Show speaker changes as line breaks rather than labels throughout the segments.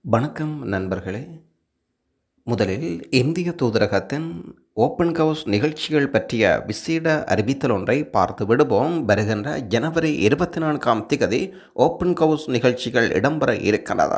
வணக்கம் நண்பர்களே முதலில் இந்திய தூதரகத்தின் ஓப்பன் ஹவுஸ் நிகழ்ச்சிகள் பற்றிய விசேட அறிவித்தல் ஒன்றை பார்த்து விடுவோம் வருகின்ற ஜனவரி இருபத்தி நான்காம் திகதி ஓப்பன் ஹவுஸ் நிகழ்ச்சிகள் இடம்பெற இருக்கின்றன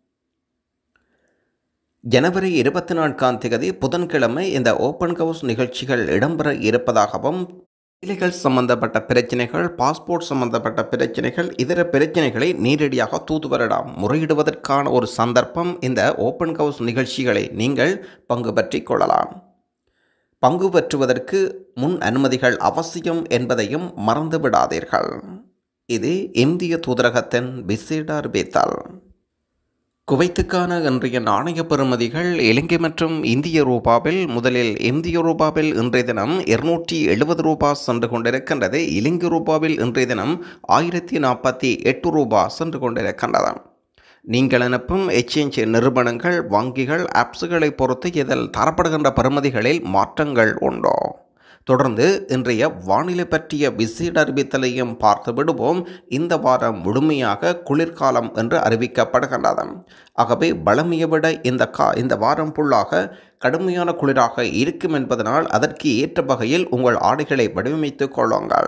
ஜனவரி இருபத்தி நான்காம் திகதி புதன்கிழமை இந்த ஓப்பன் ஹவுஸ் நிகழ்ச்சிகள் இடம்பெற இருப்பதாகவும் வேலைகள் சம்பந்தப்பட்ட பிரச்சனைகள் பாஸ்போர்ட் சம்பந்தப்பட்ட பிரச்சனைகள் இதர பிரச்சனைகளை நேரடியாக தூதுவரிடம் முறையிடுவதற்கான ஒரு சந்தர்ப்பம் இந்த ஓப்பன் ஹவுஸ் நிகழ்ச்சிகளை நீங்கள் பங்கு பற்றிக் கொள்ளலாம் பங்கு பெற்றுவதற்கு முன் அனுமதிகள் அவசியம் என்பதையும் மறந்து விடாதீர்கள் இது இந்திய தூதரகத்தின் விசேட அறிவித்தல் குவைத்துக்கான இன்றைய நாணய பெறுமதிகள் இலங்கை மற்றும் இந்திய ரூபாவில் முதலில் இந்திய ரூபாவில் இன்றைய தினம் இருநூற்றி எழுபது ரூபா சென்று கொண்டிருக்கின்றது இலங்கை ரூபாவில் இன்றைய தினம் ஆயிரத்தி நாற்பத்தி எட்டு ரூபா சென்று கொண்டிருக்கின்றது நீங்கள் அனுப்பும் எக்ஸ்சேஞ்ச் நிறுவனங்கள் வங்கிகள் ஆப்ஸுகளை பொறுத்து இதில் தரப்படுகின்ற பெறுமதிகளில் மாற்றங்கள் உண்டோ தொடர்ந்து இன்றைய வானிலை பற்றிய விசேட அறிவித்தலையும் பார்த்து விடுவோம் இந்த வாரம் முழுமையாக குளிர்காலம் என்று அறிவிக்கப்படுகின்றது ஆகவே பலமையை விட இந்த கா இந்த வாரம் ஃபுல்லாக கடுமையான குளிராக இருக்கும் என்பதனால் அதற்கு ஏற்ற வகையில் உங்கள் ஆடைகளை வடிவமைத்துக் கொள்ளுங்கள்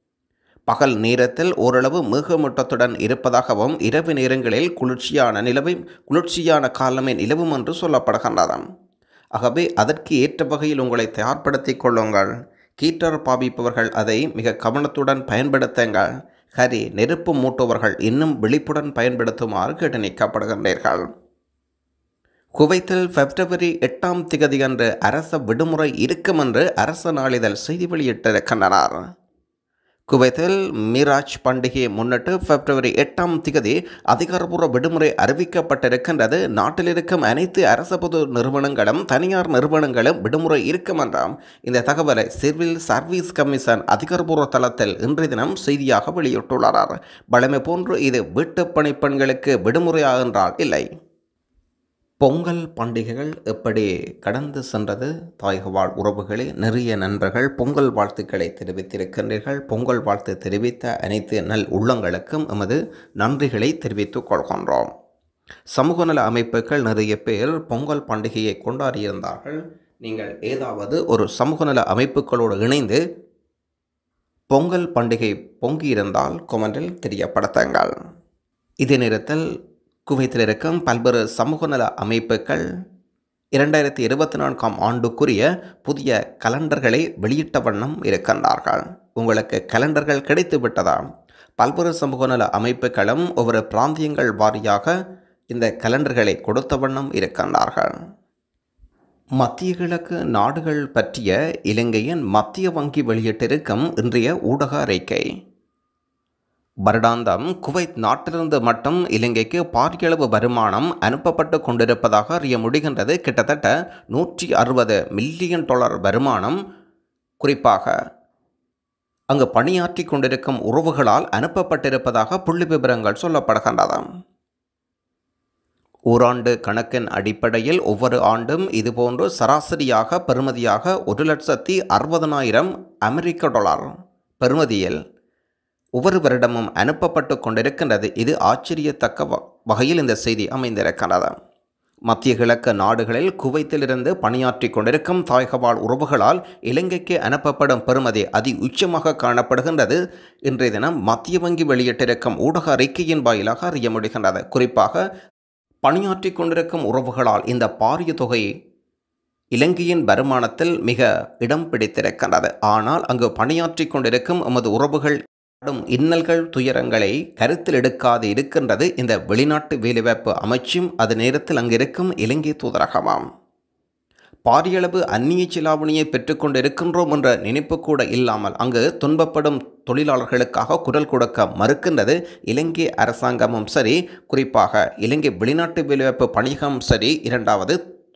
பகல் நேரத்தில் ஓரளவு மேகமூட்டத்துடன் இருப்பதாகவும் இரவு நேரங்களில் குளிர்ச்சியான நிலவை குளிர்ச்சியான காலமே நிலவும் என்று சொல்லப்படுகின்றது ஆகவே அதற்கு ஏற்ற வகையில் உங்களை தயார்படுத்திக் கொள்ளுங்கள் கீட்டர் பாவிப்பவர்கள் அதை மிக கவனத்துடன் பயன்படுத்துங்கள் ஹரி நெருப்பு மூட்டுவர்கள் இன்னும் விழிப்புடன் பயன்படுத்துமாறு கேட்டு நீக்கப்படுகின்றீர்கள் குவைத்தில் பிப்ரவரி எட்டாம் திகதி அன்று அரச விடுமுறை இருக்கும் என்று அரச நாளிதழ் செய்தி வெளியிட்டிருக்கின்றனர் குவைத்தில் மிராஜ் பண்டிகையை முன்னிட்டு பிப்ரவரி எட்டாம் திகதி அதிகாரப்பூர்வ விடுமுறை அறிவிக்கப்பட்டிருக்கின்றது நாட்டில் இருக்கும் அனைத்து அரச பொது நிறுவனங்களும் தனியார் நிறுவனங்களும் விடுமுறை இருக்கும் என்றாம் இந்த தகவலை சிவில் சர்வீஸ் கமிஷன் அதிகாரப்பூர்வ தளத்தில் இன்றைய தினம் செய்தியாக வெளியிட்டுள்ளார் வழமை போன்று இது வீட்டுப் பணிப்பெண்களுக்கு விடுமுறையா என்றால் இல்லை பொங்கல் பண்டிகைகள் எப்படி கடந்து சென்றது தாயகவாழ் உறவுகளே நிறைய நண்பர்கள் பொங்கல் வாழ்த்துக்களை தெரிவித்திருக்கின்றீர்கள் பொங்கல் வாழ்த்து தெரிவித்த அனைத்து நல் உள்ளங்களுக்கும் எமது நன்றிகளை தெரிவித்துக் கொள்கின்றோம் சமூக நல அமைப்புகள் நிறைய பேர் பொங்கல் பண்டிகையை கொண்டாடியிருந்தார்கள் நீங்கள் ஏதாவது ஒரு சமூக நல அமைப்புகளோடு இணைந்து பொங்கல் பண்டிகை பொங்கியிருந்தால் கொமெண்டில் தெரியப்படுத்துங்கள் இதே நேரத்தில் குவைத்தில் இருக்கும் பல்வேறு சமூக நல அமைப்புகள் இரண்டாயிரத்தி இருபத்தி நான்காம் ஆண்டுக்குரிய புதிய கலண்டர்களை வெளியிட்ட வண்ணம் இருக்கின்றார்கள் உங்களுக்கு கலண்டர்கள் கிடைத்து விட்டதா பல்வேறு சமூக நல அமைப்புகளும் ஒவ்வொரு பிராந்தியங்கள் வாரியாக இந்த கலண்டர்களை கொடுத்த வண்ணம் இருக்கின்றார்கள் மத்திய கிழக்கு நாடுகள் பற்றிய இலங்கையின் மத்திய வங்கி வெளியிட்டிருக்கும் இன்றைய ஊடக அறிக்கை வருடாந்தம் குவைத் நாட்டிலிருந்து மட்டும் இலங்கைக்கு பாரியளவு வருமானம் அனுப்பப்பட்டு கொண்டிருப்பதாக அறிய முடிகின்றது கிட்டத்தட்ட நூற்றி அறுபது மில்லியன் டாலர் வருமானம் குறிப்பாக அங்கு பணியாற்றி கொண்டிருக்கும் உறவுகளால் அனுப்பப்பட்டிருப்பதாக புள்ளி விவரங்கள் சொல்லப்படுகின்றது ஓராண்டு கணக்கின் அடிப்படையில் ஒவ்வொரு ஆண்டும் இதுபோன்று சராசரியாக பெறுமதியாக ஒரு லட்சத்தி அறுபதனாயிரம் அமெரிக்க டாலர் பெறுமதியில் ஒவ்வொரு வருடமும் அனுப்பப்பட்டு கொண்டிருக்கின்றது இது ஆச்சரியத்தக்க வகையில் இந்த செய்தி அமைந்திருக்கிறது மத்திய கிழக்கு நாடுகளில் குவைத்திலிருந்து பணியாற்றி கொண்டிருக்கும் தாயகவாழ் உறவுகளால் இலங்கைக்கு அனுப்பப்படும் பெறுமதி அதி உச்சமாக காணப்படுகின்றது இன்றைய தினம் மத்திய வங்கி வெளியிட்டிருக்கும் ஊடக அறிக்கையின் வாயிலாக அறிய முடிகின்றது குறிப்பாக பணியாற்றி கொண்டிருக்கும் உறவுகளால் இந்த பாரிய தொகை இலங்கையின் வருமானத்தில் மிக இடம் பிடித்திருக்கின்றது ஆனால் அங்கு பணியாற்றி கொண்டிருக்கும் எமது உறவுகள் படும் இன்னல்கள் துயரங்களை கருத்தில் எடுக்காது இருக்கின்றது இந்த வெளிநாட்டு வேலைவாய்ப்பு அமைச்சும் அது நேரத்தில் அங்கிருக்கும் இலங்கை தூதரகமாம் பாரியளவு அந்நிய சிலாவணியை பெற்றுக்கொண்டு இருக்கின்றோம் என்ற நினைப்பு கூட இல்லாமல் அங்கு துன்பப்படும் தொழிலாளர்களுக்காக குரல் கொடுக்க மறுக்கின்றது இலங்கை அரசாங்கமும் சரி குறிப்பாக இலங்கை வெளிநாட்டு வேலைவாய்ப்பு பணியகம் சரி இரண்டாவது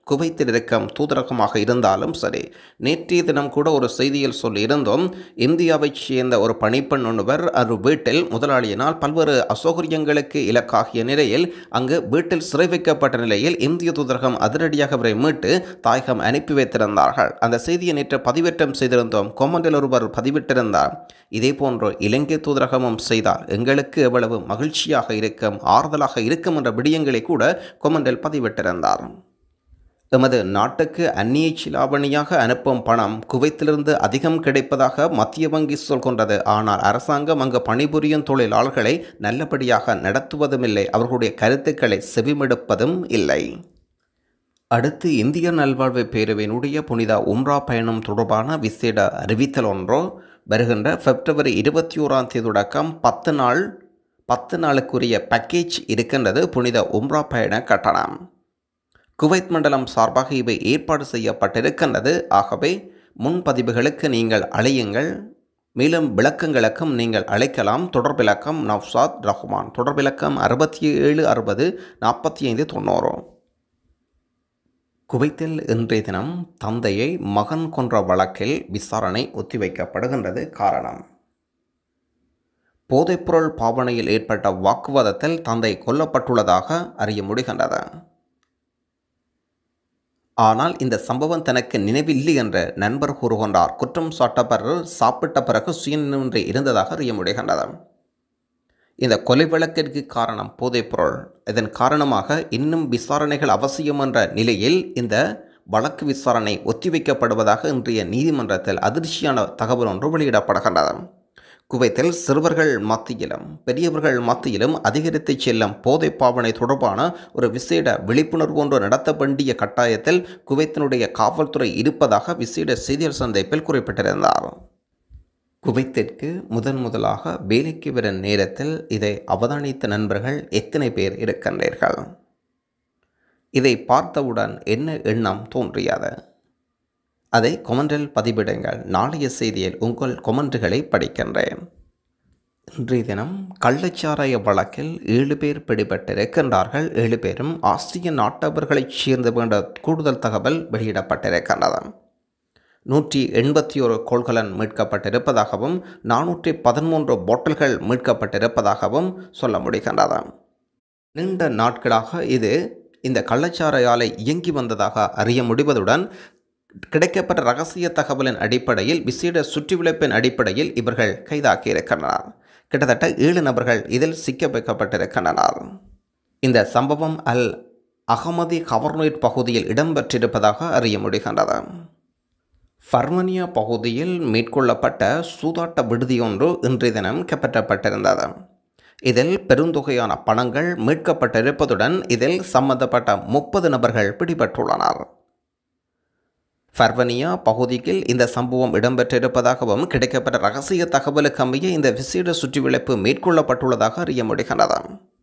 குவைத்தில் இருக்கும் தூதரகமாக இருந்தாலும் சரி நேற்றைய தினம் கூட ஒரு செய்தியில் சொல்லியிருந்தோம் இந்தியாவைச் சேர்ந்த ஒரு பணிப்பெண் ஒருவர் ஒரு வீட்டில் முதலாளியினால் பல்வேறு அசௌகரியங்களுக்கு இலக்காகிய நிலையில் அங்கு வீட்டில் சிறை வைக்கப்பட்ட நிலையில் இந்திய தூதரகம் அதிரடியாக அவரை மீட்டு தாயகம் அனுப்பி வைத்திருந்தார்கள் அந்த செய்தியை நேற்று பதிவேற்றம் செய்திருந்தோம் கொமண்டில் ஒருவர் பதிவிட்டிருந்தார் இதே போன்று இலங்கை தூதரகமும் செய்தால் எங்களுக்கு எவ்வளவு மகிழ்ச்சியாக இருக்கும் ஆறுதலாக இருக்கும் என்ற விடயங்களை கூட கொமண்டில் பதிவிட்டிருந்தார் எமது நாட்டுக்கு அந்நிய சிலாவணியாக அனுப்பும் பணம் குவைத்திலிருந்து அதிகம் கிடைப்பதாக மத்திய வங்கி சொல்கின்றது ஆனால் அரசாங்கம் அங்கு பணிபுரியும் தொழிலாளர்களை நல்லபடியாக நடத்துவதும் இல்லை அவர்களுடைய கருத்துக்களை செவிமெடுப்பதும் இல்லை அடுத்து இந்திய நல்வாழ்வு பேரவையினுடைய புனித உம்ரா பயணம் தொடர்பான விசேட அறிவித்தல் ஒன்றோ வருகின்ற பிப்ரவரி இருபத்தி ஓராம் தேதி தொடக்கம் பத்து நாள் பத்து நாளுக்குரிய பேக்கேஜ் இருக்கின்றது புனித உம்ரா பயண கட்டணம் குவைத் மண்டலம் சார்பாக இவை ஏற்பாடு செய்யப்பட்டிருக்கின்றது ஆகவே முன்பதிவுகளுக்கு நீங்கள் அழையுங்கள் மேலும் விளக்கங்களுக்கும் நீங்கள் அழைக்கலாம் தொடர்பிலக்கம் நவ்சாத் ரஹ்மான் தொடர்பிலக்கம் அறுபத்தி ஏழு அறுபது நாற்பத்தி ஐந்து தொண்ணூறு குவைத்தில் இன்றைய தினம் தந்தையை மகன் கொன்ற வழக்கில் விசாரணை ஒத்திவைக்கப்படுகின்றது காரணம் போதைப்பொருள் பாவனையில் ஏற்பட்ட வாக்குவாதத்தில் தந்தை கொல்லப்பட்டுள்ளதாக அறிய முடிகின்றது ஆனால் இந்த சம்பவம் தனக்கு நினைவில்லை என்று நண்பர் கூறுகின்றார் குற்றம் சாட்டப்பர் சாப்பிட்ட பிறகு சுயநின்று இருந்ததாக அறிய முடிகின்றது இந்த கொலை வழக்கிற்கு காரணம் போதைப்பொருள் இதன் காரணமாக இன்னும் விசாரணைகள் அவசியம் என்ற நிலையில் இந்த வழக்கு விசாரணை ஒத்திவைக்கப்படுவதாக இன்றைய நீதிமன்றத்தில் அதிர்ச்சியான தகவல் ஒன்று வெளியிடப்படுகின்றது குவைத்தில் சிறுவர்கள் மத்தியிலும் பெரியவர்கள் மத்தியிலும் அதிகரித்து செல்லும் போதை பாவனை தொடர்பான ஒரு விசேட விழிப்புணர்வு ஒன்று நடத்த வேண்டிய கட்டாயத்தில் குவைத்தினுடைய காவல்துறை இருப்பதாக விசேட செய்தியாளர் சந்திப்பில் குறிப்பிட்டிருந்தார் குவைத்திற்கு முதன் முதலாக வேலைக்கு வரும் நேரத்தில் இதை அவதானித்த நண்பர்கள் எத்தனை பேர் இருக்கின்றீர்கள் இதை பார்த்தவுடன் என்ன எண்ணம் தோன்றியது அதை கொமெண்டில் பதிவிடுங்கள் நாளைய செய்தியில் உங்கள் கொமெண்டுகளை படிக்கின்றேன் இன்றைய தினம் கள்ளச்சாராய வழக்கில் ஏழு பேர் பிடிபட்டிருக்கின்றார்கள் ஏழு பேரும் ஆசிய நாட்டவர்களைச் சேர்ந்த வேண்ட கூடுதல் தகவல் வெளியிடப்பட்டிருக்கின்றது நூற்றி எண்பத்தி ஒரு கோள்களன் மீட்கப்பட்டிருப்பதாகவும் நானூற்றி பதிமூன்று பாட்டில்கள் மீட்கப்பட்டிருப்பதாகவும் சொல்ல முடிகின்றது நீண்ட நாட்களாக இது இந்த கள்ளச்சாராய ஆலை இயங்கி வந்ததாக அறிய முடிவதுடன் கிடைக்கப்பட்ட ரகசிய தகவலின் அடிப்படையில் விசேட சுற்றிவிளைப்பின் அடிப்படையில் இவர்கள் கைதாக்கியிருக்கின்றனர் கிட்டத்தட்ட ஏழு நபர்கள் இதில் சிக்க வைக்கப்பட்டிருக்கின்றனர் இந்த சம்பவம் அல் அகமதி கவர்னேட் பகுதியில் இடம்பெற்றிருப்பதாக அறிய முடிகின்றது ஃபர்மனியா பகுதியில் மேற்கொள்ளப்பட்ட சூதாட்ட விடுதியொன்று இன்றைய தினம் கைப்பற்றப்பட்டிருந்தது இதில் பெருந்தொகையான பணங்கள் மீட்கப்பட்டிருப்பதுடன் இதில் சம்பந்தப்பட்ட முப்பது நபர்கள் பிடிபட்டுள்ளனர் ஃபர்வனியா பகுதியில் இந்த சம்பவம் இடம்பெற்றிருப்பதாகவும் கிடைக்கப்பட்ட ரகசிய தகவலுக்கு அமைய இந்த விசேட சுற்றிவளைப்பு மேற்கொள்ளப்பட்டுள்ளதாக அறிய முடிகின்றது